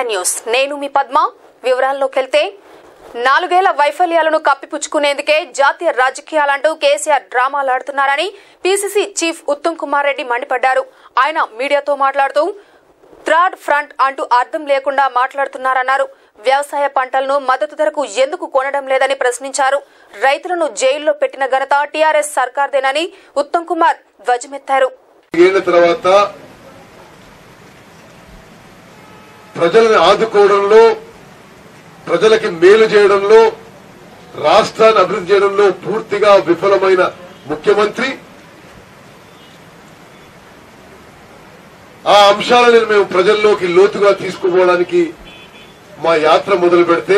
News నేను మీ పద్మ వివరాల్లోకి వెళ్తే నాలుగేళ్ల వైఫల్యాలను కప్పిపుచ్చుకునేందుకే జాతీయ రాజకీయాలంటూ కేసీఆర్ డ్రామాలాడుతున్నారని పీసీసీ చీఫ్ ఉత్తమ్ కుమార్ రెడ్డి మండిపడ్డారు ఆయన మీడియాతో మాట్లాడుతూ థర్డ్ ఫ్రంట్ అంటూ అర్థం లేకుండా మాట్లాడుతున్నారన్నారు వ్యవసాయ పంటలను మద్దతు ధరకు ఎందుకు కొనడం లేదని ప్రశ్నించారు రైతులను జైల్లో పెట్టిన ఘనత టీఆర్ఎస్ సర్కార్దేనని ఉత్తమ్ కుమార్ ధ్వజమెత్తారు ఏళ్ల తర్వాత ప్రజలను ఆదుకోవడంలో ప్రజలకి మేలు చేయడంలో రాష్ట్రాన్ని అభివృద్ధి చేయడంలో పూర్తిగా విఫలమైన ముఖ్యమంత్రి ఆ అంశాలను మేము ప్రజల్లోకి లోతుగా తీసుకుపోవడానికి మా యాత్ర మొదలు పెడితే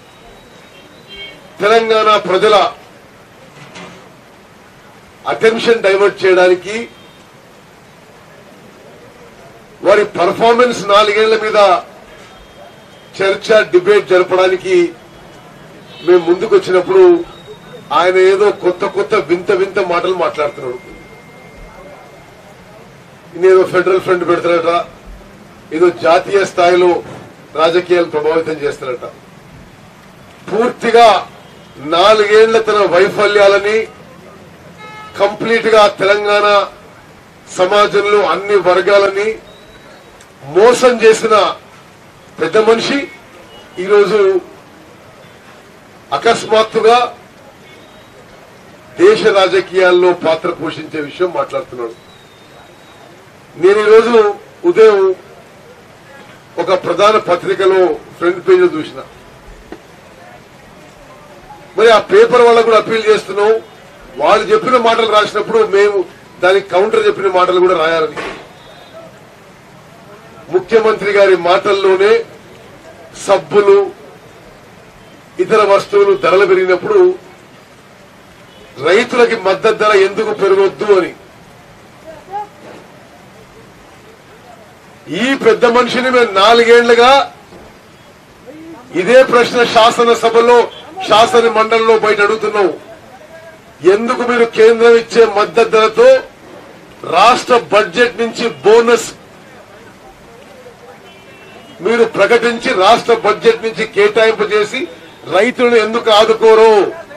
తెలంగాణ ప్రజల అటెన్షన్ డైవర్ట్ చేయడానికి వారి పర్ఫార్మెన్స్ నాలుగేళ్ల మీద చర్చ డిబేట్ జరపడానికి మేము ముందుకు వచ్చినప్పుడు ఆయన ఏదో కొత్త కొత్త వింత వింత మాటలు మాట్లాడుతున్నాడు ఇదేదో ఫెడరల్ ఫ్రంట్ పెడతారట ఏదో జాతీయ స్థాయిలో రాజకీయాలు ప్రభావితం చేస్తారట పూర్తిగా నాలుగేళ్ల తన వైఫల్యాలని కంప్లీట్ గా తెలంగాణ సమాజంలో అన్ని వర్గాలని మోసం చేసిన పెద్ద మనిషి ఈరోజు అకస్మాత్తుగా దేశ రాజకీయాల్లో పాత్ర పోషించే విషయం మాట్లాడుతున్నాడు నేను ఈరోజు ఉదయం ఒక ప్రధాన పత్రికలో ఫ్రంట్ పేజ్ చూసిన మరి ఆ పేపర్ వాళ్ళకు కూడా అప్పీల్ చేస్తున్నాం వాళ్ళు చెప్పిన మాటలు రాసినప్పుడు మేము దానికి కౌంటర్ చెప్పిన మాటలు కూడా రాయాలని ముఖ్యమంత్రి గారి మాటల్లోనే సబ్బులు ఇతర వస్తువులు ధరలు పెరిగినప్పుడు రైతులకి మద్దతు ధర ఎందుకు పెరగొద్దు అని ఈ పెద్ద మనిషిని మేము నాలుగేళ్లుగా ఇదే ప్రశ్న శాసనసభలో శాసన మండలిలో బయట అడుగుతున్నాం ఎందుకు మీరు కేంద్రం ఇచ్చే మద్దతు ధరతో రాష్ట్ర బడ్జెట్ నుంచి బోనస్ మీరు ప్రకటించి రాష్ట్ర బడ్జెట్ నుంచి కేటాయింపు చేసి రైతులను ఎందుకు ఆదుకోరు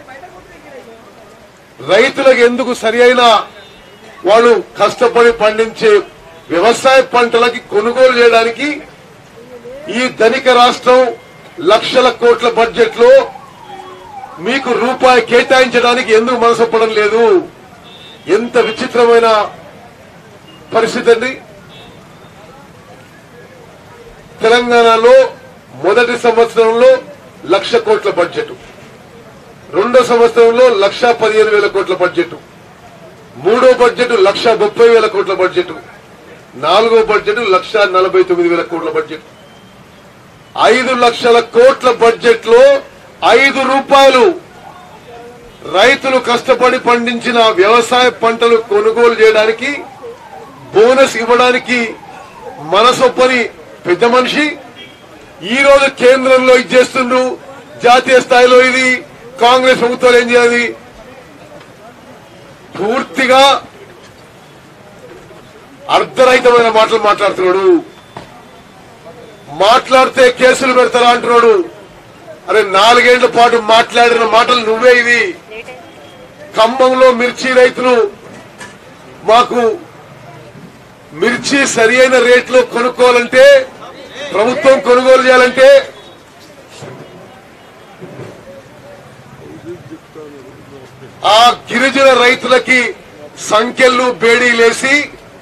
రైతులకు ఎందుకు సరి అయిన వాళ్ళు కష్టపడి పండించే వ్యవసాయ పంటలకి కొనుగోలు చేయడానికి ఈ ధనిక రాష్ట్రం లక్షల కోట్ల బడ్జెట్ లో మీకు రూపాయి కేటాయించడానికి ఎందుకు మనసొప్పడం లేదు ఎంత విచిత్రమైన పరిస్థితి అండి తెలంగాణలో మొదటి సంవత్సరంలో లక్ష కోట్ల బడ్జెట్ రెండో సంవత్సరంలో లక్ష పదిహేను వేల కోట్ల బడ్జెట్ మూడో బడ్జెట్ లక్ష ముప్పై వేల కోట్ల బడ్జెట్ నాలుగో బడ్జెట్ లక్ష నలభై తొమ్మిది వేల కోట్ల బడ్జెట్ ఐదు లక్షల కోట్ల బడ్జెట్ లో ఐదు రూపాయలు రైతులు కష్టపడి పండించిన వ్యవసాయ పంటలు కొనుగోలు చేయడానికి బోనస్ ఇవ్వడానికి మనసొప్పని పెద్ద మనిషి ఈ రోజు కేంద్రంలో ఇది చేస్తుండ్రు జాతీయ స్థాయిలో ఇది కాంగ్రెస్ ప్రభుత్వాలు ఏం చేయాలి పూర్తిగా అర్ధరహితమైన మాటలు మాట్లాడుతున్నాడు మాట్లాడితే కేసులు పెడతారా అంటున్నాడు అరే నాలుగేళ్ల పాటు మాట్లాడిన మాటలు నువ్వే ఇది ఖమ్మంలో మిర్చి రైతులు మాకు మిర్చి సరి అయిన రేట్లో కొనుక్కోవాలంటే ప్రభుత్వం కొనుగోలు చేయాలంటే ఆ గిరిజన రైతులకి సంఖ్యలు బేడీలేసి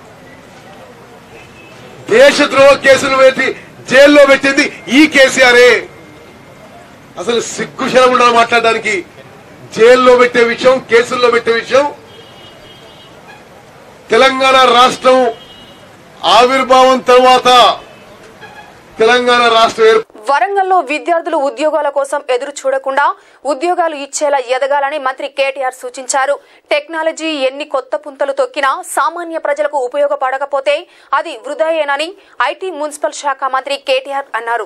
దేశద్రోహ కేసులు పెట్టి జైల్లో పెట్టింది ఈ కేసీఆరే అసలు సిగ్గు శరం ఉండాలి మాట్లాడడానికి జైల్లో పెట్టే విషయం కేసుల్లో పెట్టే విషయం తెలంగాణ రాష్ట్రం ఆవిర్భావం తర్వాత తెలంగాణ రాష్ట్రం ఏర్ప వరంగల్లో విద్యార్థులు ఉద్యోగాల కోసం ఎదురు చూడకుండా ఉద్యోగాలు ఇచ్చేలా ఎదగాలని మంత్రి కేటీఆర్ సూచించారు టెక్నాలజీ ఎన్ని కొత్త పుంతలు తొక్కినా సామాన్య ప్రజలకు ఉపయోగపడకపోతే అది వృధాయేనని ఐటీ మున్సిపల్ శాఖ మంత్రి కేటీఆర్ అన్నారు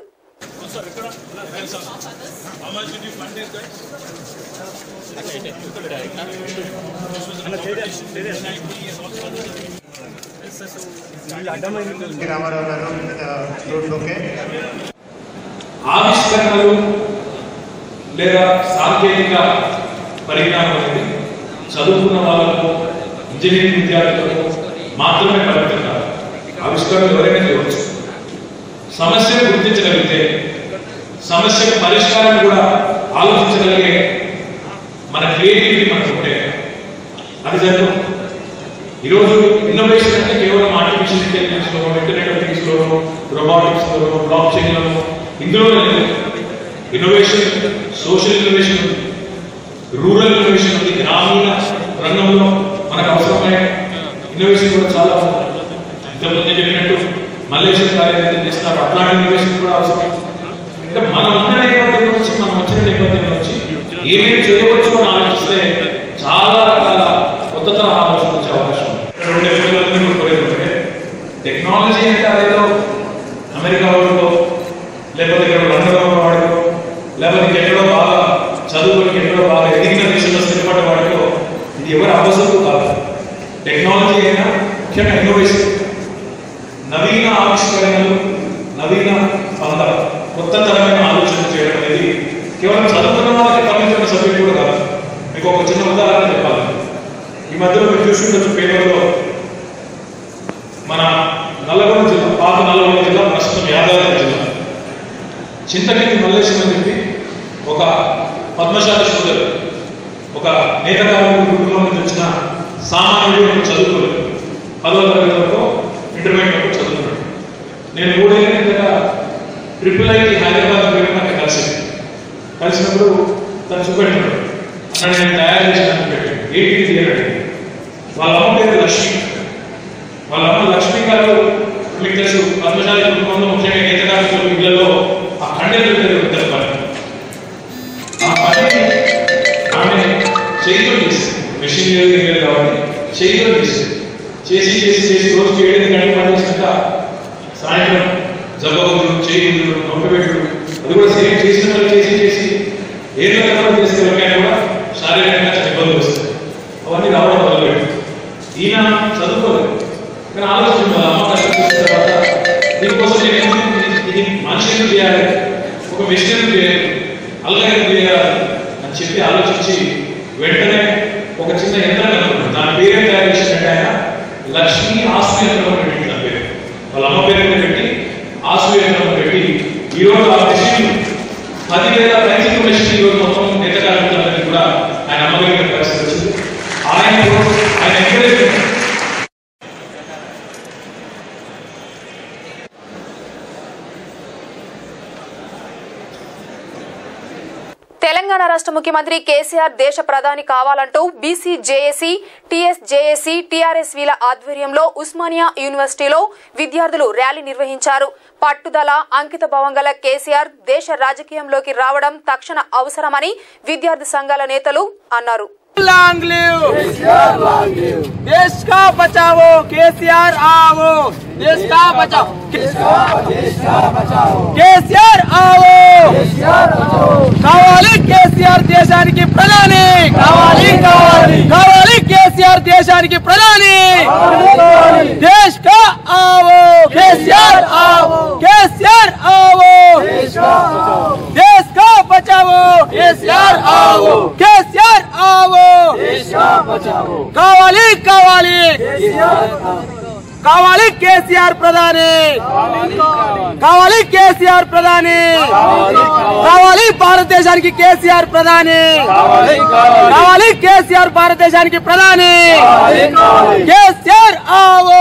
రామారావు గారు రోడ్లోకే ఆవిష్కరణలు లేదా సాంకేతిక పరిజ్ఞానం అనేది చదువుకున్న వాళ్ళకు ఇంజనీరింగ్ విద్యార్థులకు మాత్రమే పరిమితం కాదు ఆవిష్కరణ ఎవరైనా చేయవచ్చు సమస్యను గుర్తించగలిగితే సమస్యకు పరిష్కారం కూడా ఆలోచించగలిగే మన క్రియేటివిటీ మనకు ఉంటే అది జరుగుతుంది ఈరోజు ఇన్నోవేషన్ అంటే కేవలం ఆర్టిఫిషియల్ ఇంటెలిజెన్స్ లో ఇంటర్నెట్ ఆఫ్ థింగ్స్ లో రోబోటిక్స్ లో బ్లాక్ చైన్ లో ఇందులో ఇన్నోవేషన్ సోషల్ ఇన్నోవేషన్ ఉంది రూరల్ ఇన్నోవేషన్ ఉంది గ్రామీణ రంగంలో మనకు అవసరమైన ఇన్నోవేషన్ కూడా చాలా ఉంది ఇంతకుముందు చెప్పినట్టు మల్లేశ్వర కార్యాలయం చేస్తారు అట్లాంటి ఇన్నోవేషన్ కూడా అవసరం అంటే మనం ఉన్న నేపథ్యం నుంచి మనం వచ్చిన నేపథ్యం నుంచి ఏమేమి చేయవచ్చు అని ఆలోచిస్తే చాలా రకాల కొత్త తరహా ఆలోచన వచ్చే అవకాశం ఉంది. రెండు ఎపిసోడ్లు కూడా కోరేది ఒకటే. టెక్నాలజీ అంటే అదేదో అమెరికా వాడుకో లేకపోతే ఇక్కడ లండన్ వాడుకో లేకపోతే ఇంకెక్కడో బాగా చదువుకొని ఎక్కడో బాగా ఎదిగిన దేశంలో స్థిరపడ్డ వాడుకో ఇది ఎవరి అవసరం కాదు టెక్నాలజీ అయినా ముఖ్యంగా ఇన్నోవేషన్ నవీన ఆవిష్కరణలు నవీన స్పందన కొత్త తరమైన ఆలోచన చేయడం అనేది కేవలం చదువుకున్న వాళ్ళకి సంబంధించిన సబ్జెక్ట్ కూడా కాదు మీకు ఒక చిన్న ఉదాహరణ చెప్పాలి ఈ మధ్యలో మీరు చూసుకుంటూ పేపర్లో మన నల్లగొండ జిల్లా పాత నల్లగొండ జిల్లా ప్రస్తుతం యాదాద్రి జిల్లా చింతకింది మల్లేశం అని చెప్పి ఒక పద్మశాలి సోదరు ఒక నేత కార్మికుల కుటుంబం నుంచి వచ్చిన సామాన్యుడు చదువుకోలేదు పదవ తరగతి వరకు ఇంటర్మీడియట్ వరకు చదువుకున్నాడు నేను మూడేళ్ళ కిందట ట్రిపుల్ ఐటీ హైదరాబాద్ పోయి నాకు కలిసింది కలిసినప్పుడు తను చూపెట్టాడు అక్కడ నేను తయారు చేసిన పెట్టాడు ఏంటి ఇది అని అడిగాడు. వాళ్ళ అమ్మ పేరు లక్ష్మి వాళ్ళ అమ్మ లక్ష్మి గారు మీకు తెలుసు పద్మశాలి కుటుంబంలో ముఖ్యంగా నేత కార్మికుల ఇళ్లలో ఆ ఖండలు ఇద్దరు పని ఆ పనిని ఆమె చేతితో చేసింది మెషిన్ లేదు ఏం లేదు కాబట్టి చేతితో చేసింది చేసి చేసి చేసి రోజు ఏడైదు గంటలు పని చేసినాక సాయంత్రం జబ్బగులు చేయులు నొప్పిపెట్టుడు అది కూడా సేమ్ చేసిన వాళ్ళు చేసి చేసి ఏ రకంగా చేస్తే ఎవరికైనా కూడా శారీరకంగా చాలా ఇబ్బందులు వస్తాయి అవన్నీ రావడం మొదలుపెట్టు ఈయన చదువుకోలేదు కానీ ఆలోచన వాళ్ళ అమ్మ కష్టం చేసిన తర్వాత దీనికోసం నేను ఎందుకు ఇది మనిషిని చేయాలి ఒక మిషన్ చేయాలి అల్గరిథం చేయాలి అని చెప్పి ఆలోచించి వెంటనే ఒక చిన్న యంత్రం కనుక్కున్నాడు దాని పేరే తయారు చేసినట్టు ఆయన లక్ష్మి ఆసు యంత్రం అని పెట్టి దాని పేరు వాళ్ళ అమ్మ పేరు మీద పెట్టి ఆసు యంత్రం అని పెట్టి ఈ రోజు ఆ మెషిన్ పదివేల పైకి మెషిన్ ఈ రోజు మొత్తం నేత కార్మికులందరికీ కూడా ఆయన అమ్మగలిగిన పరిస్థితి వచ్చింది ఆయన ఆయన ఎంకరేజ్మెంట్ తెలంగాణ రాష్ట్ర ముఖ్యమంత్రి కేసీఆర్ దేశ ప్రధాని కావాలంటూ BC JAC TS JAC TRS వీల ఆధ్వర్యంలో ఉస్మానియా యూనివర్సిటీలో విద్యార్థులు ర్యాలీ నిర్వహించారు పట్టుదల అంకిత భావం గల కేసీఆర్ దేశ రాజకీయంలోకి రావడం తక్షణ అవసరమని విద్యార్థి సంఘాల నేతలు అన్నారు लॉन्ग लिव देश का बचाओ केसीआर आओ देश का बचाओ కేసీఆర్ ఆవో కావాలి కేసీఆర్ దేశానికి ప్రధాని కావాలి కావాలి కావాలి కేసీఆర్ దేశానికి ప్రధాని దేశ్ కా ఆవో కేసీఆర్ ఆవో కేసీఆర్ ఆవో देश का बचाओ केसीआर आओ केसीआर आओ देश का बचाओ కావాలి కావాలి కావాలి కేసీఆర్ ప్రధాని కావాలి కేసీఆర్ ప్రధాని కావాలి భారతదేశానికి కేసీఆర్ ప్రధాని కావాలి కేసీఆర్ భారతదేశానికి ప్రధాని కేసీఆర్ ఆవో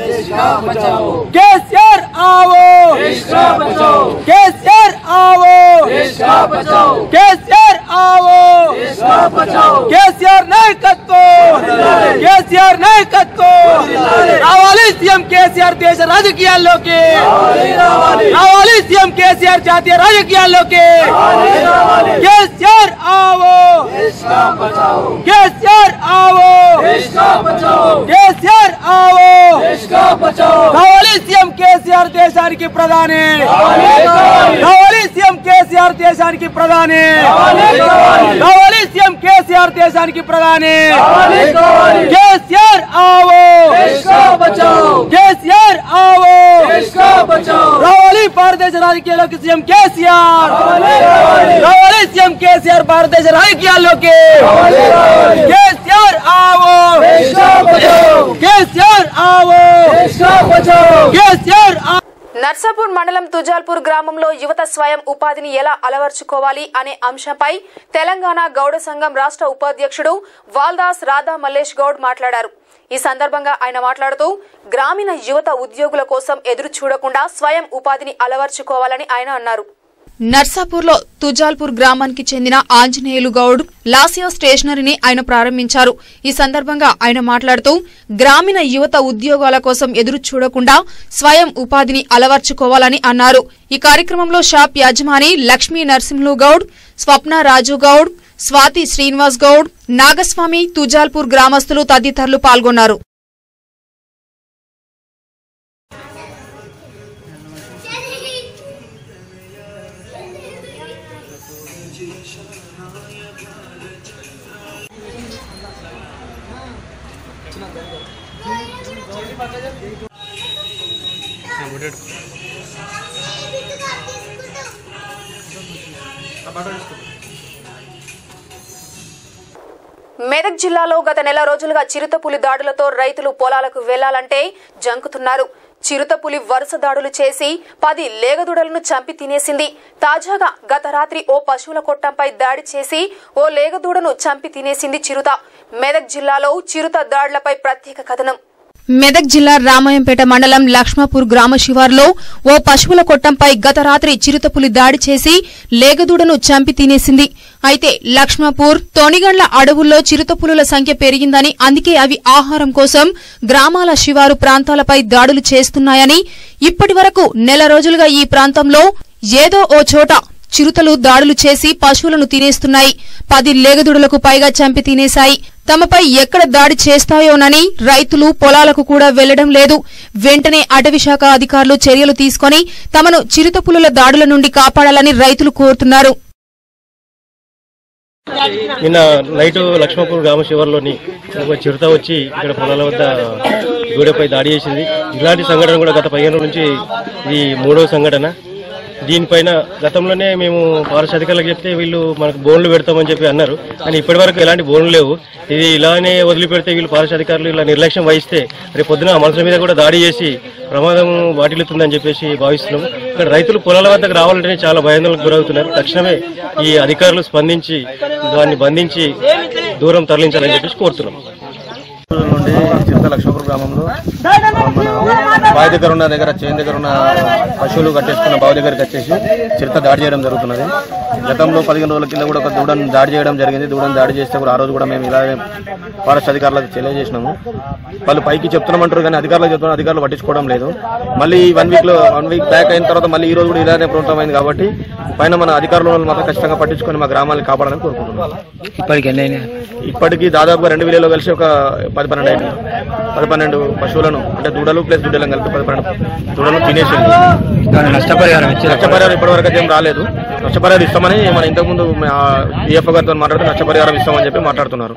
కేసీఆర్ ఆవో కేసీఆర్ ఆవో కేసీఆర్ ఆవో కేసీఆర్ నాయకత్వం కేసీఆర్ నాయకత్వం రావాలి సీఎం కేసీఆర్ దేశ రాజకీయాల్లోకి రావాలి సీఎం కేసీఆర్ జాతీయ రాజకీయాల్లోకి కేసీఆర్ ఆవో కేసీఆర్ ఆవో కేసీఆర్ ఆవో కావాలి సీఎం కేసీఆర్ దేశానికి ప్రధాని కావాలి సీఎం కేసీఆర్ దేశానికి ప్రధాని కావాలి సీఎం కేసీఆర్ దేశానికి ప్రధాని కేసీఆర్ ఆవో కేసీఆర్ ఆవో రావాలి కావాలి భారతదేశ రాజకీయాల్లోకి సీఎం కేసీఆర్ కావాలి సీఎం కేసీఆర్ భారతదేశ రాజకీయాల్లోకి కేసీఆర్ ఆవో కేసీఆర్ ఆవో కేసీఆర్ ఆవో నర్సాపూర్ మండలం తుజాల్పూర్ గ్రామంలో యువత స్వయం ఉపాధిని ఎలా అలవర్చుకోవాలి అనే అంశంపై తెలంగాణ గౌడ సంఘం రాష్ట్ర ఉపాధ్యక్షుడు వాల్దాస్ రాధా మల్లేష్ గౌడ్ మాట్లాడారు ఈ సందర్భంగా ఆయన మాట్లాడుతూ గ్రామీణ యువత ఉద్యోగుల కోసం ఎదురు చూడకుండా స్వయం ఉపాధిని అలవర్చుకోవాలని ఆయన అన్నారు నర్సాపూర్లో తుజాల్పూర్ గ్రామానికి చెందిన ఆంజనేయులు గౌడ్ లాసియా స్టేషనరీని ఆయన ప్రారంభించారు ఈ సందర్భంగా ఆయన మాట్లాడుతూ గ్రామీణ యువత ఉద్యోగాల కోసం ఎదురు చూడకుండా స్వయం ఉపాధిని అలవర్చుకోవాలని అన్నారు ఈ కార్యక్రమంలో షాప్ యాజమాని లక్ష్మీ నరసింహులు గౌడ్ స్వప్న రాజు గౌడ్ స్వాతి శ్రీనివాస్ గౌడ్ నాగస్వామి తుజాల్పూర్ గ్రామస్తులు తదితరులు పాల్గొన్నారు మెదక్ జిల్లాలో గత నెల రోజులుగా చిరుతపులి దాడులతో రైతులు పొలాలకు వెళ్లాలంటే జంకుతున్నారు చిరుతపులి వరుస దాడులు చేసి పది లేగదూడలను చంపి తినేసింది తాజాగా గత రాత్రి ఓ పశువుల కొట్టంపై దాడి చేసి ఓ లేగదూడను చంపి తినేసింది చిరుత మెదక్ జిల్లాలో చిరుత దాడులపై ప్రత్యేక కథనం మెదక్ జిల్లా రామాయంపేట మండలం లక్ష్మాపూర్ గ్రామ శివారులో ఓ పశువుల కొట్టంపై గత రాత్రి చిరుతపులి దాడి చేసి లేగదూడను చంపి తినేసింది అయితే లక్ష్మాపూర్ తొనిగండ్ల అడవుల్లో చిరుతపులుల సంఖ్య పెరిగిందని అందుకే అవి ఆహారం కోసం గ్రామాల శివారు ప్రాంతాలపై దాడులు చేస్తున్నాయని ఇప్పటి వరకు నెల రోజులుగా ఈ ప్రాంతంలో ఏదో ఓ చోట చిరుతలు దాడులు చేసి పశువులను తినేస్తున్నాయి పది లేగదుడులకు పైగా చంపి తినేశాయి తమపై ఎక్కడ దాడి చేస్తాయోనని రైతులు పొలాలకు కూడా వెళ్లడం లేదు వెంటనే అటవీ శాఖ అధికారులు చర్యలు తీసుకొని తమను చిరుతపులుల దాడుల నుండి కాపాడాలని రైతులు కోరుతున్నారు నిన్న నైట్ లక్ష్మపూర్ గ్రామ శివారులోని ఒక చిరుత వచ్చి ఇక్కడ పొలాల వద్ద గూడెపై దాడి చేసింది ఇలాంటి సంఘటన కూడా గత పదిహేను రోజుల నుంచి ఇది మూడవ సంఘటన దీనిపైన గతంలోనే మేము ఫారెస్ట్ అధికారులకు చెప్తే వీళ్ళు మనకు బోన్లు పెడతామని చెప్పి అన్నారు కానీ ఇప్పటి వరకు ఎలాంటి బోన్లు లేవు ఇది ఇలానే వదిలిపెడితే వీళ్ళు ఫారెస్ట్ అధికారులు ఇలా నిర్లక్ష్యం వహిస్తే రేపు పొద్దున మనుషుల మీద కూడా దాడి చేసి ప్రమాదం వాటిల్లుతుందని చెప్పేసి భావిస్తున్నాము ఇక్కడ రైతులు పొలాల వద్దకు రావాలంటేనే చాలా భయాందోళనకు గురవుతున్నారు తక్షణమే ఈ అధికారులు స్పందించి దాన్ని బంధించి దూరం తరలించాలని చెప్పేసి కోరుతున్నాం నుండి చిరుత లక్ష్మపురం గ్రామంలో మన బావి దగ్గర ఉన్న దగ్గర చేను దగ్గర ఉన్న పశువులు కట్టేసుకున్న బావి దగ్గరికి వచ్చేసి చిరుత దాడి చేయడం జరుగుతున్నది గతంలో పదిహేను రోజుల కింద కూడా ఒక దూడను దాడి చేయడం జరిగింది దూడను దాడి చేస్తే కూడా ఆ రోజు కూడా మేము ఇలాగే ఫారెస్ట్ అధికారులకు తెలియజేసినాము వాళ్ళు పైకి చెప్తున్నామంటారు కానీ అధికారులకు చెప్తున్నారు అధికారులు పట్టించుకోవడం లేదు మళ్ళీ వన్ వీక్ లో వన్ వీక్ బ్యాక్ అయిన తర్వాత మళ్ళీ ఈ రోజు కూడా ఇలానే ప్రాంతమైంది కాబట్టి పైన మన అధికారులు వాళ్ళు మాత్రం ఖచ్చితంగా పట్టించుకొని మా గ్రామాన్ని కాపాడాలని కోరుకుంటున్నాం ఇప్పటికి ఎన్ని అయినాయి ఇప్పటికి దాదాపుగా రెండు వేలలో కలిసి ఒక పది పన్నెండు అయినాయి పది పన్నెండు పశువులను అంటే దూడలు ప్లస్ దూడలను కలిపి పది పన్నెండు దూడలను తినేసింది నష్టపరిహారం ఇచ్చి నష్టపరిహారం ఇప్పటివరకు అయితే ఏం రాలేదు నష్టపరిహారం ఇస్తామని మన ఇంతకుముందు ఈఎఫ్ గారితో మాట్లాడితే నష్టపరిహారం ఇస్తామని చెప్పి మాట్లాడుతున్నారు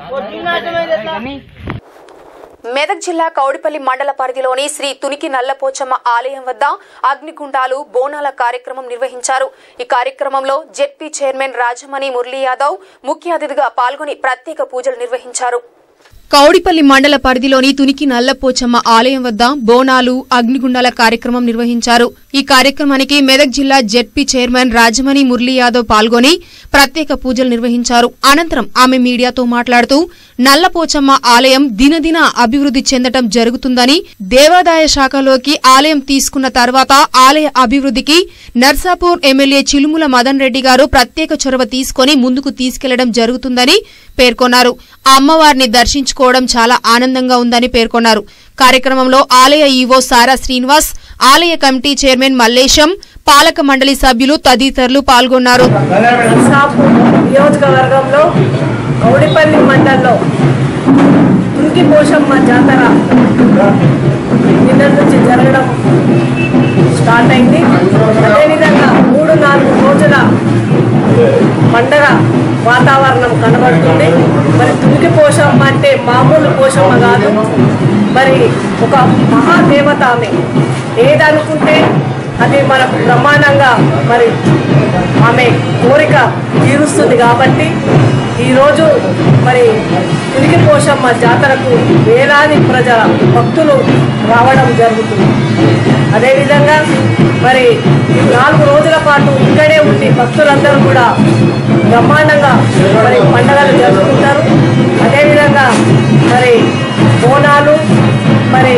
మెదక్ జిల్లా కౌడిపల్లి మండల పరిధిలోని శ్రీ తునికి నల్లపోచమ్మ ఆలయం వద్ద అగ్నిగుండాలు బోనాల కార్యక్రమం నిర్వహించారు ఈ కార్యక్రమంలో జెడ్పీ చైర్మన్ రాజమణి మురళీ యాదవ్ ముఖ్య అతిథిగా పాల్గొని ప్రత్యేక పూజలు నిర్వహించారు కౌడిపల్లి మండల పరిధిలోని తునికి నల్లపోచమ్మ ఆలయం వద్ద బోనాలు అగ్నిగుండాల కార్యక్రమం నిర్వహించారు ఈ కార్యక్రమానికి మెదక్ జిల్లా జెడ్పీ చైర్మన్ రాజమణి మురళీ యాదవ్ పాల్గొని ప్రత్యేక పూజలు నిర్వహించారు అనంతరం ఆమె మీడియాతో మాట్లాడుతూ నల్లపోచమ్మ ఆలయం దినదిన అభివృద్ది చెందటం జరుగుతుందని దేవాదాయ శాఖలోకి ఆలయం తీసుకున్న తర్వాత ఆలయ అభివృద్దికి నర్సాపూర్ ఎమ్మెల్యే చిలుముల మదన్ రెడ్డి గారు ప్రత్యేక చొరవ తీసుకొని ముందుకు తీసుకెళ్లడం జరుగుతుందని పేర్కొన్నారు ఆ అమ్మవారిని దర్శించుకోవడం చాలా ఆనందంగా ఉందని పేర్కొన్నారు కార్యక్రమంలో ఆలయ ఈవో సారా శ్రీనివాస్ ఆలయ కమిటీ చైర్మన్ మల్లేశం పాలక మండలి సభ్యులు తదితరులు పాల్గొన్నారు నర్సాపూర్ నియోజకవర్గంలో కౌడిపల్లి మండలంలో తుంకి పోషమ్మ జాతర నిన్న నుంచి జరగడం స్టార్ట్ అయింది అదేవిధంగా మూడు నాలుగు రోజుల పండగ వాతావరణం కనబడుతుంది మరి తుంకి పోషమ్మ అంటే మామూలు పోషమ్మ కాదు మరి ఒక మహాదేవత ఆమె ఏదనుకుంటే అది మనకు బ్రహ్మాండంగా మరి ఆమె కోరిక తీరుస్తుంది కాబట్టి ఈరోజు మరి తిరిగి పోషమ్మ జాతరకు వేలాది ప్రజల భక్తులు రావడం జరుగుతుంది అదేవిధంగా మరి ఈ నాలుగు రోజుల పాటు ఇక్కడే ఉండి భక్తులందరూ కూడా బ్రహ్మాండంగా మరి పండగలు జరుపుకుంటారు అదేవిధంగా మరి బోనాలు మరి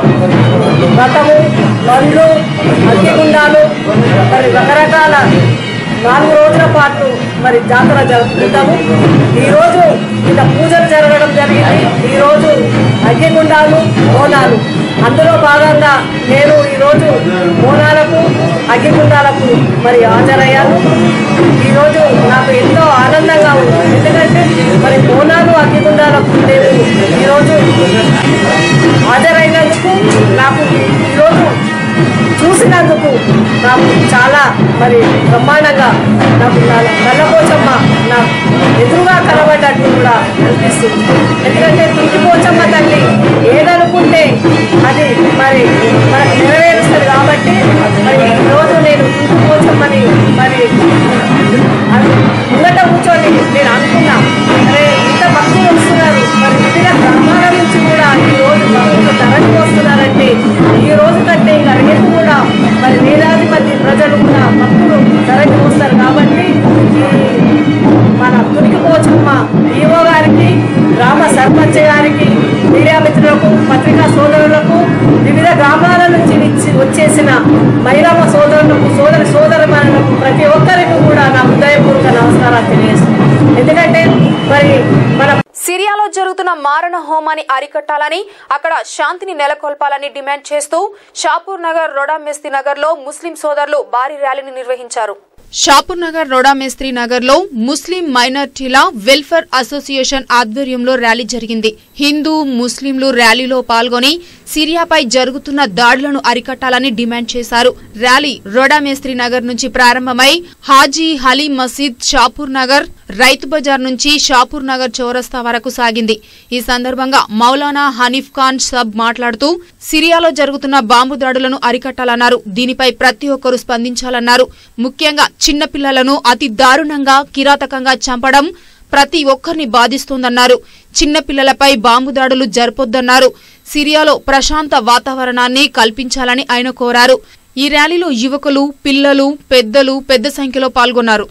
వ్రతము బండ్లు అగ్గిగుండాలు మరి రకరకాల నాలుగు రోజుల పాటు మరి జాతర జరుపుకుంటాము ఈరోజు ఇంత పూజలు జరగడం జరిగింది ఈరోజు అగ్గిగుండాలు బోనాలు అందులో భాగంగా నేను ఈరోజు బోనాలకు అగ్గిగుండాలకు మరి హాజరయ్యాను ఈరోజు నాకు ఎంతో ఆనందంగా ఉంది ఎందుకంటే మరి బోనాలు అగ్గిగుండాలకు నేను ఈరోజు హాజరైనందుకు నాకు ఈరోజు చూసినందుకు నాకు చాలా మరి బ్రహ్మాండంగా నాకు నల్లపోచమ్మ నా ఎదురుగా కనబడ్డట్టు కూడా అనిపిస్తుంది ఎందుకంటే తుల్లిపోచమ్మ తల్లి ఏదనుకుంటే అది మరి మనకు నెరవేరుస్తుంది కాబట్టి మరి ఈరోజు నేను తుల్లిపోచమ్మని మరి అది ముంగట కూర్చొని నేను అనుకున్నా అరే ఇంత భక్తులు వస్తున్నారు మరి వివిధ గ్రామాల నుంచి కూడా ఈ రోజు భక్తులు తరలి వస్తున్నారంటే ఈ రోజు కంటే ఇంకా రేపు కూడా మరి వేలాది మంది ప్రజలు కూడా భక్తులు తరలి వస్తారు కాబట్టి ఈ మన తునికిపోచమ్మ ఈవో గారికి గ్రామ సర్పంచ్ గారికి మీడియా మిత్రులకు పత్రికా సోదరులకు వివిధ గ్రామాల నుంచి విచ్చి- వచ్చేసిన మహిళా సోదరులకు సోదరి సోదరులకు ప్రతి ఒక్కరికి కూడా నా హృదయపూర్వక నమస్కారాలు తెలియజేస్తున్నాను ఎందుకంటే మరి మన సిరియాలో జరుగుతున్న మారణ హోమాన్ని అరికట్టాలని అక్కడ శాంతిని నెలకొల్పాలని డిమాండ్ చేస్తూ షాపూర్ నగర్ రొడామెస్తి నగర్ లో ముస్లిం సోదరులు భారీ ర్యాలీని నిర్వహించారు షాపూర్ నగర్ రోడామేస్త్రి నగర్ లో ముస్లిం మైనార్టీల వెల్ఫేర్ అసోసియేషన్ ఆధ్వర్యంలో ర్యాలీ జరిగింది హిందూ ముస్లింలు ర్యాలీలో పాల్గొని సిరియాపై జరుగుతున్న దాడులను అరికట్టాలని డిమాండ్ చేశారు ర్యాలీ రోడామేస్త్రి నగర్ నుంచి ప్రారంభమై హాజీ హలీం మసీద్ షాపూర్ నగర్ రైతు బజార్ నుంచి షాపూర్ నగర్ చౌరస్తా వరకు సాగింది ఈ సందర్భంగా మౌలానా హనీఫ్ ఖాన్ సబ్ మాట్లాడుతూ సిరియాలో జరుగుతున్న బాంబు దాడులను అరికట్టాలన్నారు దీనిపై ప్రతి ఒక్కరూ స్పందించాలన్నారు ముఖ్యంగా చిన్నపిల్లలను అతి దారుణంగా కిరాతకంగా చంపడం ప్రతి ఒక్కరిని బాధిస్తోందన్నారు చిన్నపిల్లలపై బాంబు దాడులు జరపొద్దన్నారు సిరియాలో ప్రశాంత వాతావరణాన్ని కల్పించాలని ఆయన కోరారు ఈ ర్యాలీలో యువకులు పిల్లలు పెద్దలు పెద్ద సంఖ్యలో పాల్గొన్నారు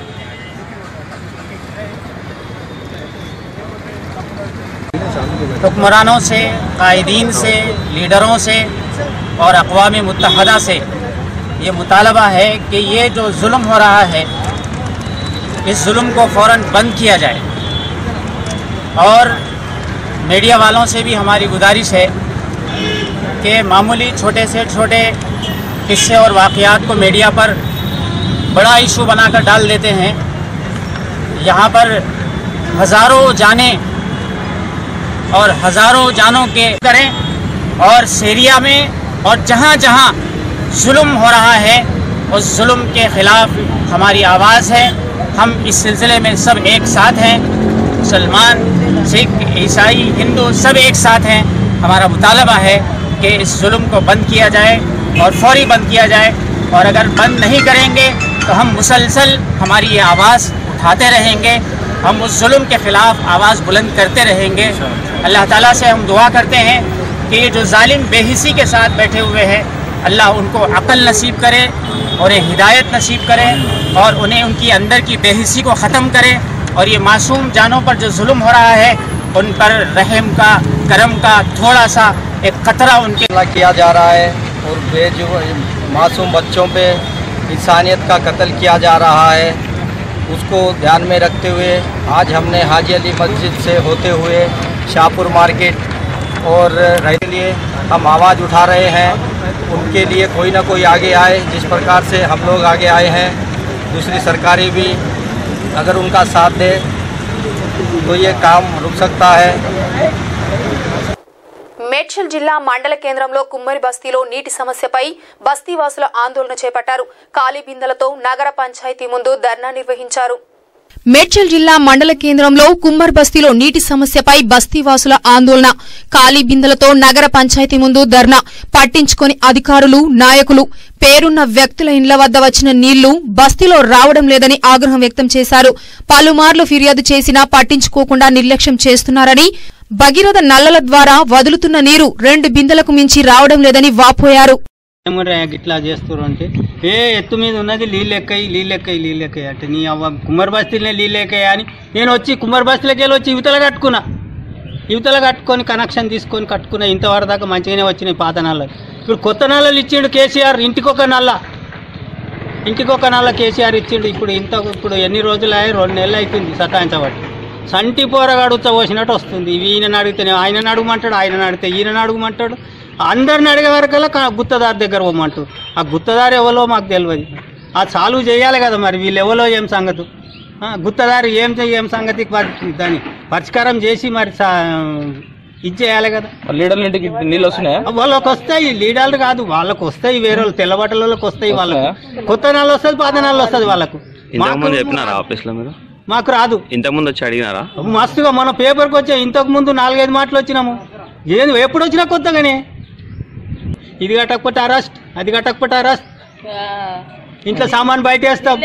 हुक्मरानों से कायदीन से लीडरों से और अकवा मुतहदा से ये मुतालबा है कि ये जो जुल्म हो रहा है इस जुल्म को फ़ौर बंद किया जाए और मीडिया वालों से भी हमारी गुजारिश है कि मामूली छोटे से छोटे किस्से और वाक़यात को मीडिया पर बड़ा इशू बनाकर डाल देते हैं यहाँ पर हज़ारों जाने और हज़ारों जानों के करें और सीरिया में और जहाँ जहाँ जुल्म हो रहा है उस जुल्म के ख़िलाफ़ हमारी आवाज़ है हम इस सिलसिले में सब एक साथ हैं मुसलमान सिख ईसाई हिंदू सब एक साथ हैं हमारा मुतालबा है कि इस जुल्म को बंद किया जाए और फौरी बंद किया जाए और अगर बंद नहीं करेंगे तो हम मुसलसल हमारी ये आवाज़ उठाते रहेंगे हम उस जुल्म के ख़िलाफ़ आवाज़ बुलंद करते रहेंगे अल्लाह ताला से हम दुआ करते हैं कि ये जो जालिम बेहिसी के साथ बैठे हुए हैं अल्लाह उनको अकल नसीब करे उन्हें हिदायत नसीब करे और उन्हें उनकी अंदर की बेहिसी को ख़त्म करे और ये मासूम जानों पर जो जुल्म हो रहा है उन पर रहम का करम का थोड़ा सा एक कतरा उनके हमला किया जा रहा है और बेजु मासूम बच्चों पे इंसानियत का कत्ल किया जा रहा है उसको ध्यान में रखते हुए आज हमने हाजी अली मस्जिद से होते हुए शाहपुर मार्केट और रह के लिए हम आवाज़ उठा रहे हैं उनके लिए कोई ना कोई आगे आए जिस प्रकार से हम लोग आगे आए हैं दूसरी सरकारें भी अगर उनका साथ दे तो ये काम रुक सकता है మేడ్చల్ జిల్లా మండల కేంద్రంలో కుమ్మరి బస్తీలో నీటి సమస్యపై బస్తీ వాసుల ఆందోళన చేపట్టారు ఖాళీ బిందెలతో నగర పంచాయతీ ముందు ధర్నా నిర్వహించారు మేడ్చల్ జిల్లా మండల కేంద్రంలో కుమ్మర్ బస్తీలో నీటి సమస్యపై బస్తీవాసుల ఆందోళన ఖాళీ బిందెలతో నగర పంచాయతీ ముందు ధర్నా పట్టించుకొని అధికారులు నాయకులు పేరున్న వ్యక్తుల ఇండ్ల వద్ద వచ్చిన నీళ్లు బస్తీలో రావడం లేదని ఆగ్రహం వ్యక్తం చేశారు పలుమార్లు ఫిర్యాదు చేసినా పట్టించుకోకుండా నిర్లక్ష్యం చేస్తున్నారని భగీరథ నల్లల ద్వారా వదులుతున్న నీరు రెండు బిందెలకు మించి రావడం లేదని వాపోయారు ఏమరా ఇట్లా చేస్తారు అంటే ఏ ఎత్తు మీద ఉన్నది నీళ్ళు ఎక్కాయి నీళ్ళు ఎక్కాయి నీళ్ళు ఎక్కాయి అంటే నీ అవ్వ కుమ్మరి బస్తీలనే నీళ్ళు ఎక్కాయి అని నేను వచ్చి కుమ్మరి బస్తీలకి వెళ్ళి వచ్చి యువతల కట్టుకున్నా యువతల కట్టుకొని కనెక్షన్ తీసుకొని కట్టుకున్నా ఇంతవరకు దాకా మంచిగానే వచ్చినాయి పాత నల్లలు ఇప్పుడు కొత్త నల్లలు ఇచ్చిండు కేసీఆర్ ఇంటికొక నల్ల ఇంటికొక నల్ల కేసీఆర్ ఇచ్చిండు ఇప్పుడు ఇంత ఇప్పుడు ఎన్ని రోజులు అయ్యాయి రెండు నెలలు అవుతుంది సతాయించబట్టి సంటి పోరగాడు ఉచ్చబోసినట్టు వస్తుంది ఇవి ఈయనని అడిగితేనే ఆయనని అడుగుమంటాడు ఆయనని అడిగితే ఈయనని అడుగుమంటాడు అందరిని అడిగే వరకల్లా కా- గుత్తదారి దగ్గర పోమంటారు ఆ గుత్తదారి ఎవరో మాకు తెలియదు ఆ చాలు చేయాలి కదా మరి వీళ్ళు ఎవరో ఏం సంగతి ఆ, గుత్తదారి ఏం చెయ్యి ఏం సంగతి పరి- దాన్ని పరిష్కారం చేసి మరి సా- ఇది చేయాలి కదా లీడర్ల ఇంటికి నీళ్ళు వస్తున్నాయా వాళ్ళకి వస్తాయి లీడర్లు కాదు వాళ్ళకి వస్తాయి వేరే వాళ్ళు తెల్లబట్టల వాళ్ళకి వస్తాయి వాళ్ళకు కొత్త నెల వస్తుంది పాత నెల వస్తుంది వాళ్ళకు ఇంతకుముందు చెప్పినారా ఆఫీస్ లో మీరు మాకు రాదు ఇంతకుముందు వచ్చి అడిగినారా మస్తుగా మన పేపర్కి వచ్చే ఇంతకు ముందు నాలుగైదు మాటలు వచ్చినాము ఏది ఎప్పుడు వచ్చినా కొత్తగానే ఇది కట్టకపోతే అరెస్ట్ అది కట్టకపోతే అరెస్ట్ ఇంట్లో సామాన్ బయట వేస్తాం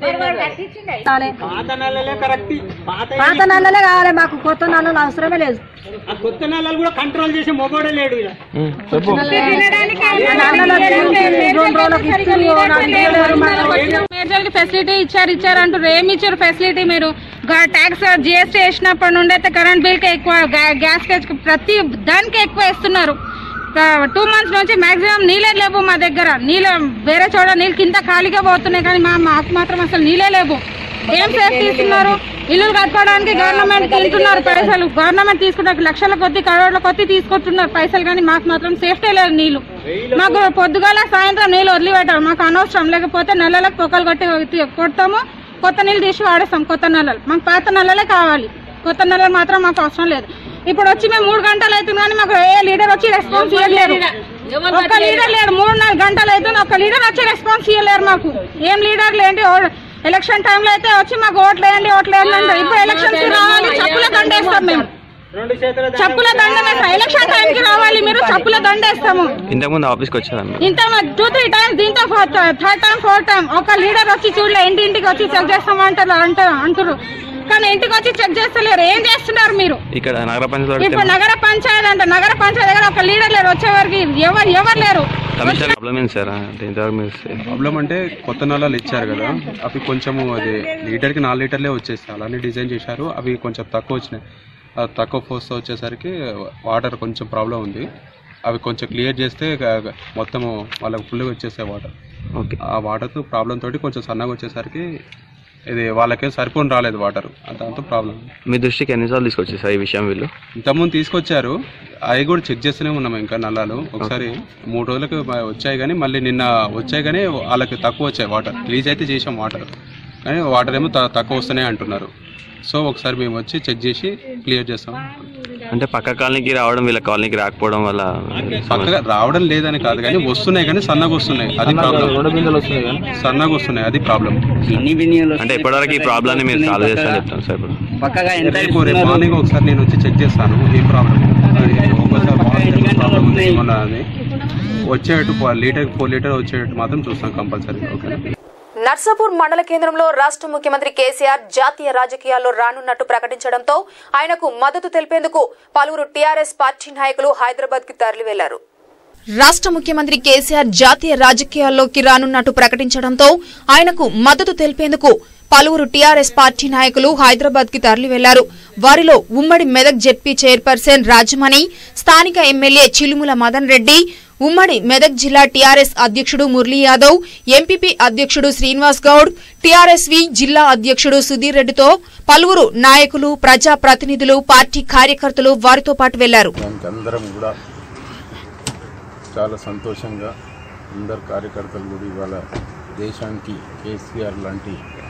పాత నెలలే కరెక్ట్ పాత పాత నల్లలే కావాలి మాకు కొత్త నల్లలు అవసరమే లేదు ఆ కొత్త నెలలు కూడా కంట్రోల్ చేసే మొగోడే లేడు ఇలా మేజర్ ఫెసిలిటీ ఇచ్చారు ఇచ్చారు అంటారు ఏమి ఇచ్చారు ఫెసిలిటీ మీరు ట్యాక్స్ జిఎస్టీ వేసినప్పటి నుండి అయితే కరెంట్ బిల్ కి ఎక్కువ గా- గ్యాస్ కి ప్రతి దానికి ఎక్కువ వేస్తున్నారు టూ మంత్స్ నుంచి మాక్సిమం నీళ్ళే లేవు మా దగ్గర నీళ్ళ వేరే చోట నీళ్ళు కింద ఖాళీగా పోతున్నాయి కానీ మా మాకు మాత్రం అసలు నీళ్ళే లేవు ఏం సేఫ్ తీసుకున్నారు ఇల్లు కట్టుకోవడానికి గవర్నమెంట్ తింటున్నారు పైసలు గవర్నమెంట్ తీసుకుంటారు లక్షల కొద్ది కరోడ్ల కొద్ది తీసుకుంటున్నారు పైసలు కానీ మాకు మాత్రం సేఫ్టీ లేదు నీళ్లు మాకు పొద్దుగాల సాయంత్రం నీళ్ళు వదిలిపెట్టారు మాకు అనవసరం లేకపోతే నెలలకు పొక్కలు కొట్టి కొడతాము కొత్త నీళ్ళు తీసి వాడేస్తాం కొత్త నెలలు మాకు పాత నెలలే కావాలి కొత్త నెలలు మాత్రం మాకు అవసరం లేదు ఇప్పుడు వచ్చి మేము మూడు గంటలు అవుతుంది కానీ మాకు ఏ లీడర్ వచ్చి రెస్పాన్స్ ఇవ్వలేరు ఒక్క లీడర్ లేడు మూడు నాలుగు గంటలు అవుతుంది ఒక్క లీడర్ వచ్చి రెస్పాన్స్ ఇవ్వలేరు మాకు ఏం లీడర్లు ఏంటి ఓ- ఎలక్షన్ టైంలో అయితే వచ్చి మాకు ఓట్లు వేయండి ఓట్లు వేయండి అంటారు ఇప్పుడు ఎలక్షన్స్ రావాలి చెప్పుల దండేస్తాం మేము చెప్పుల దండ వేస్తాం ఎలక్షన్ టైంకి రావాలి మీరు చెప్పుల దండేస్తాము ఇంతకుముందు ఆఫీస్కి వచ్చారా మీరు ఇంత టూ త్రీ టైమ్స్ దీంతో థర్డ్ టైం ఫోర్త్ టైం ఒక లీడర్ వచ్చి చూడలే ఇంటింటికి వచ్చి చెక్ చేస్తామంటారు అంటారు అంటారు కానీ ఇంటికి వచ్చి చెక్ చేస్తలేరు ఏం చేస్తున్నారు మీరు ఇక్కడ నగర పంచాయతీ ఇప్పుడు నగర పంచాయతీ అంట నగర పంచాయతీ దగ్గర ఒక లీడర్ లేరు వచ్చేవారికి ఎవరు ఎవరు లేరు కమిషనర్ ప్రాబ్లం ఏంటి సార్ అంటే ఇంతవరకు మీరు ప్రాబ్లం అంటే కొత్త నల్లాలు ఇచ్చారు కదా అవి కొంచెము అది లీటర్కి నాలుగు లీటర్లే వచ్చేస్తాయి అలానే డిజైన్ చేశారు అవి కొంచెం తక్కువ వచ్చినాయి ఆ తక్కువ ఫోర్స్ వచ్చేసరికి వాటర్ కొంచెం ప్రాబ్లం ఉంది అవి కొంచెం క్లియర్ చేస్తే గ- మొత్తము వాళ్ళకి ఫుల్గా వచ్చేస్తాయి వాటర్ ఓకే ఆ వాటర్తో ప్రాబ్లం తోటి కొంచెం సన్నగా వచ్చేసరికి ఇది వాళ్ళకేం సరిపోని రాలేదు వాటర్ దాంతో ప్రాబ్లం మీ దృష్టికి ఎన్నిసార్లు తీసుకొచ్చారు సార్ ఈ విషయం వీళ్ళు ఇంతకుముందు తీసుకొచ్చారు అవి కూడా చెక్ చేస్తూనే ఉన్నాం ఇంకా నల్లాలు ఒకసారి మూడు రోజులకు మ- వచ్చాయి కానీ మళ్ళీ నిన్న వచ్చాయి కానీ వాళ్ళకి తక్కువ వచ్చాయి వాటర్ రిలీజ్ అయితే చేసాం వాటర్ కానీ వాటర్ ఏమో త- తక్కువ వస్తున్నాయి అంటున్నారు సో ఒకసారి మేము వచ్చి చెక్ చేసి క్లియర్ చేస్తాం అంటే పక్క కాలనీకి రావడం వీళ్ళ కాలనీకి రాకపోవడం వల్ల పక్కగా రావడం లేదని కాదు కానీ వస్తున్నాయి కానీ సన్నగా వస్తున్నాయి అది ప్రాబ్లం సన్నగా వస్తున్నాయి అది ప్రాబ్లం అంటే ఇప్పటివరకు ఈ ప్రాబ్లమ్ మీరు సాల్వ్ చేస్తారని చెప్తాను సార్ ఇప్పుడు రేపు రేపు మార్నింగ్ ఒకసారి నేను వచ్చి చెక్ చేస్తాను ఏం ప్రాబ్లం ఒక్కోసారి ప్రాబ్లం ఉంది ఏమన్నా అని వచ్చేటట్టు లీటర్ ఫోర్ లీటర్ వచ్చేటట్టు మాత్రం చూస్తాం కంపల్సరీ ఓకేనా నర్సాపూర్ మండల కేంద్రంలో రాష్ట్ర ముఖ్యమంత్రి కేసీఆర్ జాతీయ రాజకీయాల్లో రానున్నట్టు ప్రకటించడంతో ఆయనకు మద్దతు తెలిపేందుకు పలువురు టీఆర్ఎస్ పార్టీ నాయకులు హైదరాబాద్ కి తరలి వెళ్లారు రాష్ట్ర ముఖ్యమంత్రి కేసీఆర్ జాతీయ రాజకీయాల్లోకి రానున్నట్టు ప్రకటించడంతో ఆయనకు మద్దతు తెలిపేందుకు పలువురు టీఆర్ఎస్ పార్టీ నాయకులు హైదరాబాద్ కి తరలి వెళ్లారు వారిలో ఉమ్మడి మెదక్ జెడ్పీ చైర్పర్సన్ రాజమణి స్థానిక ఎమ్మెల్యే చిలుముల మదన్ రెడ్డి ఉమ్మడి మెదక్ జిల్లా టీఆర్ఎస్ అధ్యక్షుడు మురళీ యాదవ్ ఎంపీపీ అధ్యక్షుడు శ్రీనివాస్ గౌడ్ టీఆర్ఎస్వి జిల్లా అధ్యక్షుడు సుధీర్ రెడ్డితో పలువురు నాయకులు ప్రజా ప్రతినిధులు పార్టీ కార్యకర్తలు వారితో పాటు వెళ్లారు దానికి అందరం కూడా చాలా సంతోషంగా అందరు కార్యకర్తలు కూడా ఇవాళ దేశానికి కేసీఆర్ లాంటి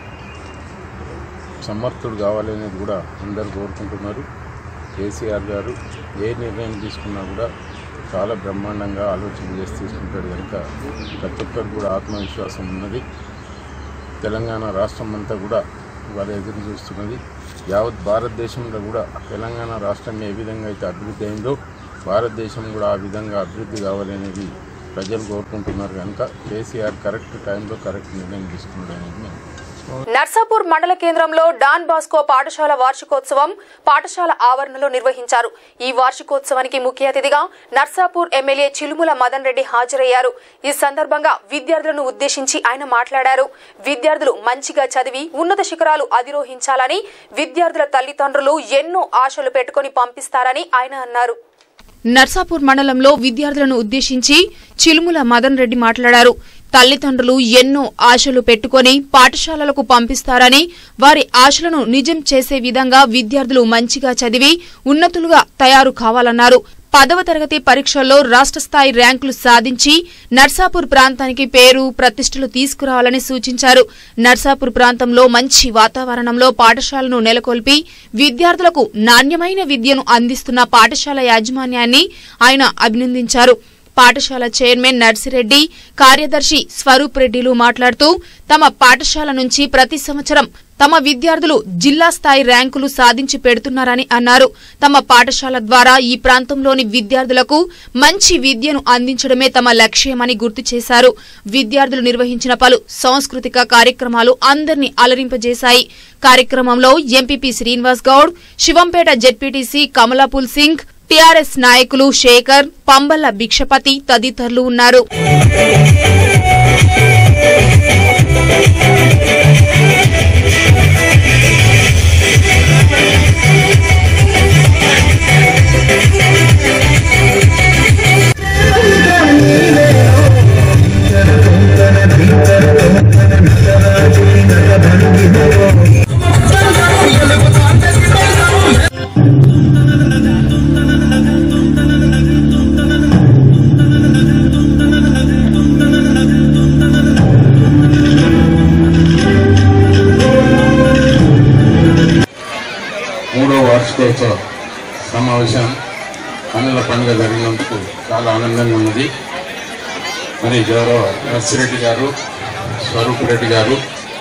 సమర్థుడు కావాలనేది కూడా అందరు కోరుకుంటున్నారు కేసీఆర్ గారు ఏ నిర్ణయం తీసుకున్నా కూడా చాలా బ్రహ్మాండంగా ఆలోచన చేసి తీసుకుంటాడు కనుక ప్రతి ఒక్కరు కూడా ఆత్మవిశ్వాసం ఉన్నది తెలంగాణ రాష్ట్రం అంతా కూడా వాళ్ళ ఎదురు చూస్తున్నది యావత్ భారతదేశంలో కూడా తెలంగాణ రాష్ట్రం ఏ విధంగా అయితే అభివృద్ధి అయిందో భారతదేశం కూడా ఆ విధంగా అభివృద్ధి కావాలనేది ప్రజలు కోరుకుంటున్నారు కనుక కేసీఆర్ కరెక్ట్ టైంలో కరెక్ట్ నిర్ణయం తీసుకున్నాడనేది నేను నర్సాపూర్ మండల కేంద్రంలో డాన్ బాస్కో పాఠశాల వార్షికోత్సవం పాఠశాల ఆవరణలో నిర్వహించారు ఈ వార్షికోత్సవానికి ముఖ్య అతిథిగా నర్సాపూర్ ఎమ్మెల్యే చిలుముల మదన్ రెడ్డి హాజరయ్యారు ఈ సందర్భంగా విద్యార్థులను ఉద్దేశించి ఆయన మాట్లాడారు విద్యార్థులు మంచిగా చదివి ఉన్నత శిఖరాలు అధిరోహించాలని విద్యార్థుల తల్లిదండ్రులు ఎన్నో ఆశలు పెట్టుకుని పంపిస్తారని ఆయన అన్నారు నర్సాపూర్ మండలంలో విద్యార్థులను ఉద్దేశించి చిలుముల మదన్ రెడ్డి మాట్లాడారు తల్లిదండ్రులు ఎన్నో ఆశలు పెట్టుకొని పాఠశాలలకు పంపిస్తారని వారి ఆశలను నిజం చేసే విధంగా విద్యార్థులు మంచిగా చదివి ఉన్నతులుగా తయారు కావాలన్నారు పదవ తరగతి పరీక్షల్లో రాష్ట్ర స్థాయి ర్యాంకులు సాధించి నర్సాపూర్ ప్రాంతానికి పేరు ప్రతిష్టలు తీసుకురావాలని సూచించారు నర్సాపూర్ ప్రాంతంలో మంచి వాతావరణంలో పాఠశాలను నెలకొల్పి విద్యార్థులకు నాణ్యమైన విద్యను అందిస్తున్న పాఠశాల యాజమాన్యాన్ని ఆయన అభినందించారు పాఠశాల చైర్మన్ నర్సిరెడ్డి కార్యదర్శి స్వరూప్ రెడ్డిలు మాట్లాడుతూ తమ పాఠశాల నుంచి ప్రతి సంవత్సరం తమ విద్యార్థులు జిల్లా స్థాయి ర్యాంకులు సాధించి పెడుతున్నారని అన్నారు తమ పాఠశాల ద్వారా ఈ ప్రాంతంలోని విద్యార్థులకు మంచి విద్యను అందించడమే తమ లక్ష్యమని గుర్తు చేశారు విద్యార్థులు నిర్వహించిన పలు సాంస్కృతిక కార్యక్రమాలు అందరినీ అలరింపజేశాయి కార్యక్రమంలో ఎంపీపీ శ్రీనివాస్ గౌడ్ శివంపేట జెడ్పీటీసీ కమలాపుల్ సింగ్ టీఆర్ఎస్ నాయకులు శేఖర్ పంబల్ల భిక్షపతి తదితరులు ఉన్నారు మూడో వార్షికోత్సవ సమావేశం కన్నుల పండుగ జరిగినందుకు చాలా ఆనందంగా ఉన్నది మరి గౌరవ నర్సిరెడ్డి గారు స్వరూప్ రెడ్డి గారు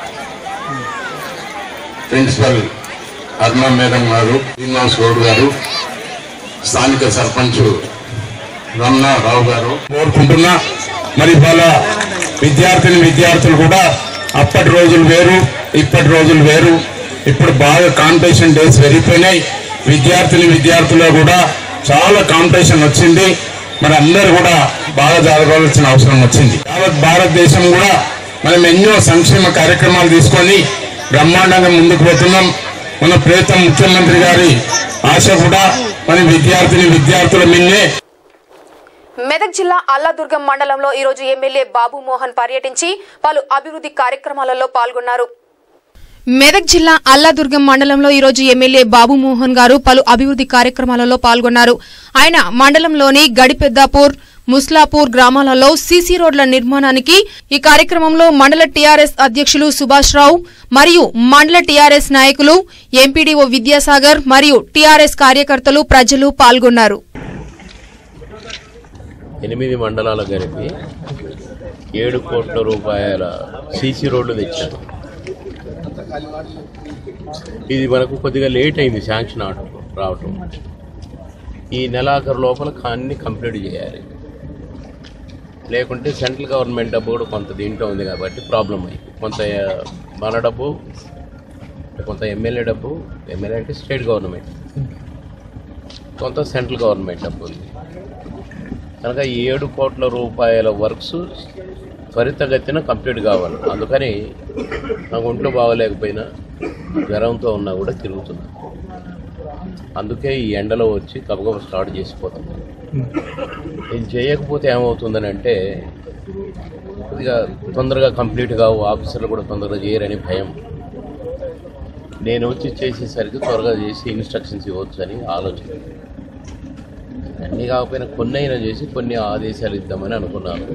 ప్రిన్సిపల్ అరుణ మేడం గారు శ్రీనివాస్ గౌడ్ గారు స్థానిక సర్పంచ్ రమణారావు గారు కోరుకుంటున్నా మరి వాళ్ళ విద్యార్థిని విద్యార్థులు కూడా అప్పటి రోజులు వేరు ఇప్పటి రోజులు వేరు ఇప్పుడు బాగా కాంపిటీషన్ డేస్ పెరిగిపోయినాయి విద్యార్థిని విద్యార్థుల్లో కూడా చాలా కాంపిటీషన్ వచ్చింది మరి అందరూ కూడా బాగా జరగవలసిన అవసరం వచ్చింది యావత్ భారతదేశం కూడా మనం ఎన్నో సంక్షేమ కార్యక్రమాలు తీసుకొని బ్రహ్మాండంగా ముందుకు పోతున్నాం మన ప్రియతమ ముఖ్యమంత్రి గారి ఆశ కూడా మన విద్యార్థిని విద్యార్థుల మిన్నే మెదక్ జిల్లా అల్లాదుర్గం మండలంలో ఈరోజు ఎమ్మెల్యే బాబు మోహన్ పర్యటించి పలు అభివృద్ధి కార్యక్రమాలలో పాల్గొన్నారు మెదక్ జిల్లా అల్లాదుర్గం మండలంలో ఈరోజు ఎమ్మెల్యే బాబు మోహన్ గారు పలు అభివృద్ధి కార్యక్రమాలలో పాల్గొన్నారు ఆయన మండలంలోని గడిపెద్దాపూర్ ముస్లాపూర్ గ్రామాలలో సీసీ రోడ్ల నిర్మాణానికి ఈ కార్యక్రమంలో మండల టీఆర్ఎస్ అధ్యక్షులు సుభాష్ రావు మరియు మండల టీఆర్ఎస్ నాయకులు ఎంపీడీఓ విద్యాసాగర్ మరియు టీఆర్ఎస్ కార్యకర్తలు ప్రజలు పాల్గొన్నారు ఎనిమిది మండలాలు కలిపి ఏడు కోట్ల రూపాయల సీసీ రోడ్లు తెచ్చారు ఇది మనకు కొద్దిగా లేట్ అయింది శాంక్షన్ ఆర్డర్ రావటం ఈ నెలాఖరు లోపల అన్ని కంప్లీట్ చేయాలి లేకుంటే సెంట్రల్ గవర్నమెంట్ డబ్బు కూడా కొంత దీంట్లో ఉంది కాబట్టి ప్రాబ్లం అయింది కొంత ఆ, మన డబ్బు కొంత ఎమ్మెల్యే డబ్బు ఎమ్మెల్యే అంటే స్టేట్ గవర్నమెంట్ కొంత సెంట్రల్ గవర్నమెంట్ డబ్బు ఉంది కనుక ఈ ఏడు కోట్ల రూపాయల వర్క్స్ త్వరితగతిన కంప్లీట్ కావాలి అందుకని నాకు ఒంట్లో బాగోలేకపోయినా జ్వరంతో ఉన్నా కూడా తిరుగుతున్నా అందుకే ఈ ఎండలో వచ్చి గబగబ స్టార్ట్ చేసిపోతున్నాను ఇది చేయకపోతే ఏమవుతుందని అంటే కొద్దిగా తొందరగా కంప్లీట్ కావు ఆఫీసర్లు కూడా తొందరగా చేయరని భయం నేను వచ్చి చేసేసరికి త్వరగా చేసి ఇన్స్ట్రక్షన్స్ ఇవ్వచ్చు అని ఆలోచన అన్నీ కాకపోయినా కొన్ని అయినా చేసి కొన్ని ఆదేశాలు ఇద్దామని అనుకున్నాను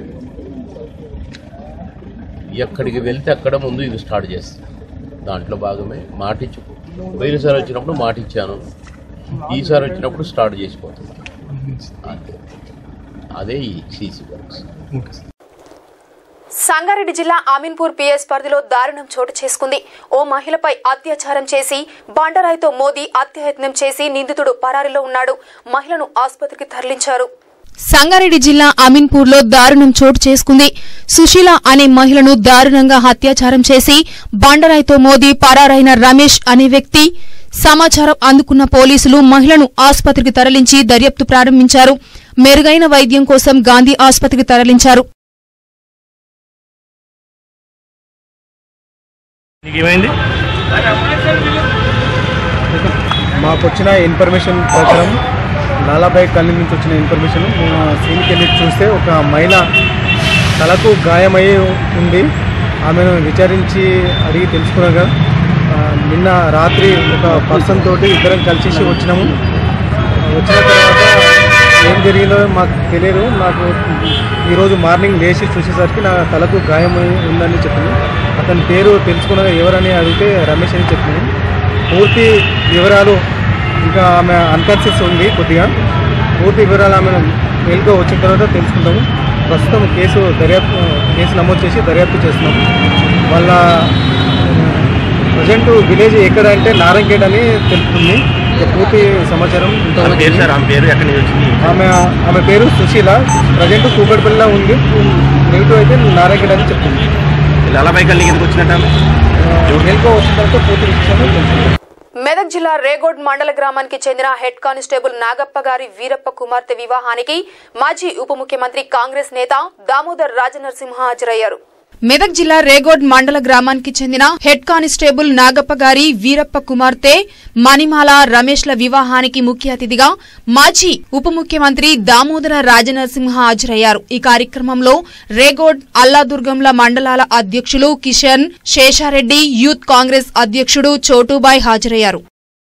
ఎక్కడికి వెళ్తే అక్కడ ముందు ఇది స్టార్ట్ చేస్తాను దాంట్లో భాగమే మాటిచ్చు పోయినసారి వచ్చినప్పుడు మాటిచ్చాను ఈసారి వచ్చినప్పుడు స్టార్ట్ చేసిపోతున్నాను అదే అదే ఈ సీసీ వర్క్స్ సంగారెడ్డి జిల్లా అమీన్పూర్ పిఎస్ పరిధిలో దారుణం చోటు చేసుకుంది ఓ మహిళపై అత్యాచారం చేసి బండరాయితో మోదీ హత్యాయత్నం చేసి నిందితుడు పరారీలో ఉన్నాడు మహిళను ఆసుపత్రికి తరలించారు సంగారెడ్డి జిల్లా అమీన్పూర్లో దారుణం చోటు చేసుకుంది సుశీల అనే మహిళను దారుణంగా హత్యాచారం చేసి బండరాయితో మోదీ పరారైన రమేష్ అనే వ్యక్తి సమాచారం అందుకున్న పోలీసులు మహిళను ఆసుపత్రికి తరలించి దర్యాప్తు ప్రారంభించారు మెరుగైన వైద్యం కోసం గాంధీ ఆసుపత్రికి తరలించారు నీకేమైంది మాకు వచ్చిన ఇన్ఫర్మేషన్ ప్రకారం లాలాబాయ్ కాలనీ నుంచి వచ్చిన ఇన్ఫర్మేషన్ మేము సీన్కి వెళ్ళి చూస్తే ఒక మహిళ తలకు గాయమై ఉంది ఆమెను విచారించి అడిగి తెలుసుకున్నాక ఆ, నిన్న రాత్రి ఒక పర్సన్ తోటి ఇద్దరం కలిసి వచ్చినాము వచ్చిన తర్వాత ఏం జరిగిందో మాకు తెలియదు నాకు ఈరోజు మార్నింగ్ లేచి చూసేసరికి నా తలకు గాయం ఉందని చెప్పింది అతని పేరు తెలుసుకున్నది ఎవరని అడిగితే రమేష్ అని చెప్పింది పూర్తి వివరాలు ఇంకా ఆమె అన్కాన్షియస్ ఉంది కొద్దిగా పూర్తి వివరాలు ఆమె మేలుగా వచ్చిన తర్వాత తెలుసుకుంటాము ప్రస్తుతం కేసు దర్యాప్తు కేసు నమోదు చేసి దర్యాప్తు చేస్తున్నాం వాళ్ళ ప్రజెంట్ విలేజ్ ఎక్కడ అంటే నారంగేడ్ అని తెలుపుతుంది ఇక పూర్తి సమాచారం ఇంతవరకు పేరు సార్ ఆమె పేరు ఎక్కడి నుంచి వచ్చింది ఆమె ఆమె పేరు సుశీల ప్రజెంట్ కూకట్పల్లిలో ఉంది నెగిటివ్ అయితే నారాయణ అని చెప్తుంది లాలాబాయ్ కాలనీ ఎందుకు వచ్చినట్టు ఆమె? మెల్కో వచ్చిన తర్వాత పూర్తి విషయాలు తెలుస్తుంది మెదక్ జిల్లా రేగోడ్ మండల గ్రామానికి చెందిన హెడ్ కానిస్టేబుల్ నాగప్ప గారి వీరప్ప కుమార్తె వివాహానికి మాజీ ఉప ముఖ్యమంత్రి కాంగ్రెస్ నేత దామోదర్ రాజనరసింహ హాజరయ్యారు మెదక్ జిల్లా రేగోడ్ మండల గ్రామానికి చెందిన హెడ్ కానిస్టేబుల్ నాగప్ప గారి వీరప్ప కుమార్తె మణిమాల రమేష్ల వివాహానికి ముఖ్య అతిథిగా మాజీ ఉప ముఖ్యమంత్రి దామోదర రాజనరసింహ హాజరయ్యారు ఈ కార్యక్రమంలో రేగోడ్ అల్లాదుర్గంల మండలాల అధ్యక్షులు కిషన్ శేషారెడ్డి యూత్ కాంగ్రెస్ అధ్యక్షుడు చోటూబాయ్ హాజరయ్యారు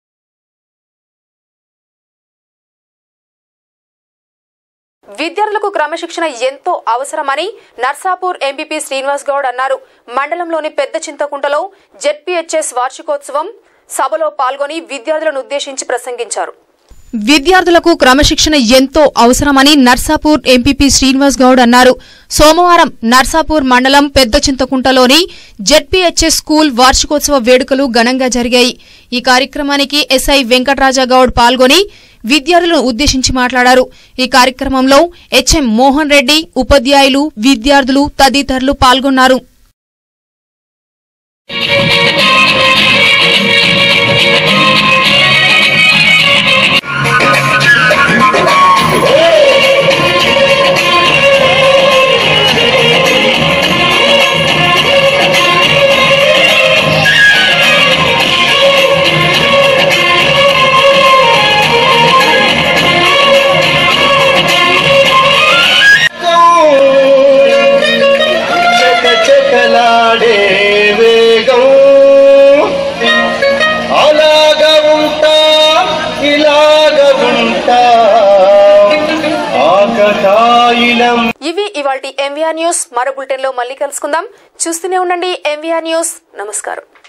విద్యార్థులకు క్రమశిక్షణ ఎంతో అవసరమని నర్సాపూర్ ఎంపీపీ శ్రీనివాస్ గౌడ్ అన్నారు మండలంలోని పెద్ద చింతకుంటలో జెడ్పీహెచ్ఎస్ వార్షికోత్సవం సభలో పాల్గొని విద్యార్థులను ఉద్దేశించి ప్రసంగించారు విద్యార్థులకు క్రమశిక్షణ ఎంతో అవసరమని నర్సాపూర్ ఎంపీపీ శ్రీనివాస్ గౌడ్ అన్నారు సోమవారం నర్సాపూర్ మండలం పెద్ద చింతకుంటలోని జెడ్పీహెచ్ఎస్ స్కూల్ వార్షికోత్సవ వేడుకలు ఘనంగా జరిగాయి ఈ కార్యక్రమానికి ఎస్ఐ వెంకటరాజా గౌడ్ పాల్గొని విద్యార్థులను ఉద్దేశించి మాట్లాడారు ఈ కార్యక్రమంలో హెచ్ఎం మోహన్ రెడ్డి ఉపాధ్యాయులు విద్యార్థులు తదితరులు పాల్గొన్నారు చకచకలాడే వేగం అలాగ ఉంటా ఇలాగ ఉంటా ఆకతాయిలం ఇవి ఇవాల్టి ఎంవీఆర్ న్యూస్ మరో బులెటిన్ లో మళ్ళీ కలుసుకుందాం చూస్తూనే ఉండండి ఎంవీఆర్ న్యూస్ నమస్కారం